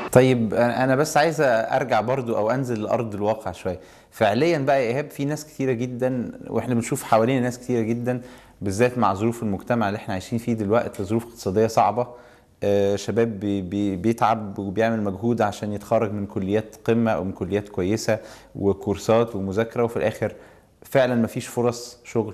طيب انا أنا بس عايز ارجع برضو او انزل لارض الواقع شويه فعليا بقى يا ايهاب في ناس كتيره جدا واحنا بنشوف حوالينا ناس كتيره جدا بالذات مع ظروف المجتمع اللي احنا عايشين فيه دلوقتي ظروف اقتصاديه صعبه آه، شباب بي بي بيتعب وبيعمل مجهود عشان يتخرج من كليات قمه او من كليات كويسه وكورسات ومذاكره وفي الاخر فعلا مفيش فرص شغل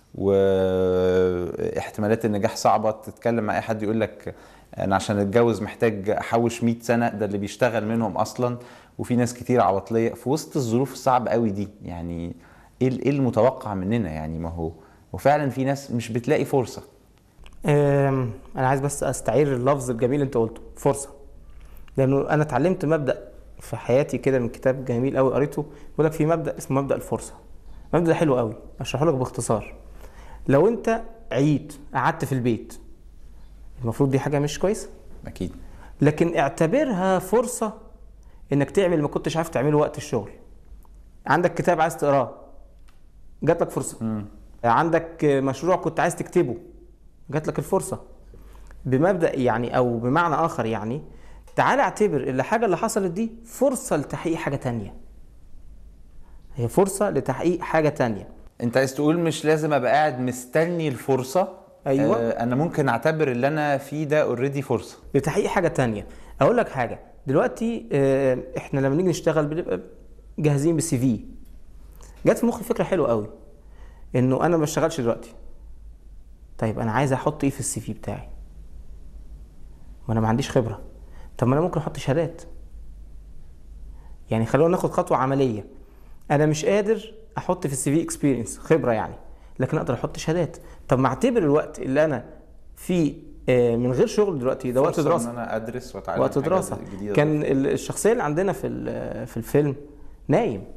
واحتمالات النجاح صعبه تتكلم مع اي حد يقول لك انا عشان اتجوز محتاج احوش 100 سنه ده اللي بيشتغل منهم اصلا وفي ناس كتير عواطليه في وسط الظروف الصعبه قوي دي يعني ايه ال- ايه المتوقع مننا يعني ما هو وفعلا في ناس مش بتلاقي فرصه أم، انا عايز بس استعير اللفظ الجميل اللي انت قلته فرصه لانه انا اتعلمت مبدا في حياتي كده من كتاب جميل قوي قريته بيقول لك في مبدا اسمه مبدا الفرصه المبدا ده حلو قوي اشرحه لك باختصار لو انت عييت قعدت في البيت المفروض دي حاجه مش كويسه اكيد لكن اعتبرها فرصه انك تعمل ما كنتش عارف تعمله وقت الشغل عندك كتاب عايز تقراه جات لك فرصه عندك مشروع كنت عايز تكتبه جات لك الفرصه بمبدا يعني او بمعنى اخر يعني تعال اعتبر الحاجه اللي حصلت دي فرصه لتحقيق حاجه تانية هي فرصه لتحقيق حاجه تانية انت عايز تقول مش لازم ابقى قاعد مستني الفرصه أيوة. آه انا ممكن اعتبر اللي انا فيه ده اوريدي فرصه لتحقيق حاجه تانية اقول لك حاجه دلوقتي آه، احنا لما نيجي نشتغل بنبقى جاهزين بالسي في جت في مخي فكره حلوه قوي انه انا ما بشتغلش دلوقتي طيب انا عايز احط ايه في السي في بتاعي ما انا ما عنديش خبره طب ما انا ممكن احط شهادات يعني خلونا ناخد خطوه عمليه انا مش قادر احط في السي في اكسبيرينس خبره يعني لكن اقدر احط شهادات طب ما اعتبر الوقت اللي انا فيه آه، من غير شغل دلوقتي ده وقت فرصة دراسه ان انا ادرس واتعلم وقت حاجة دراسه جديدة كان ال- الشخصيه اللي عندنا في ال- في الفيلم نايم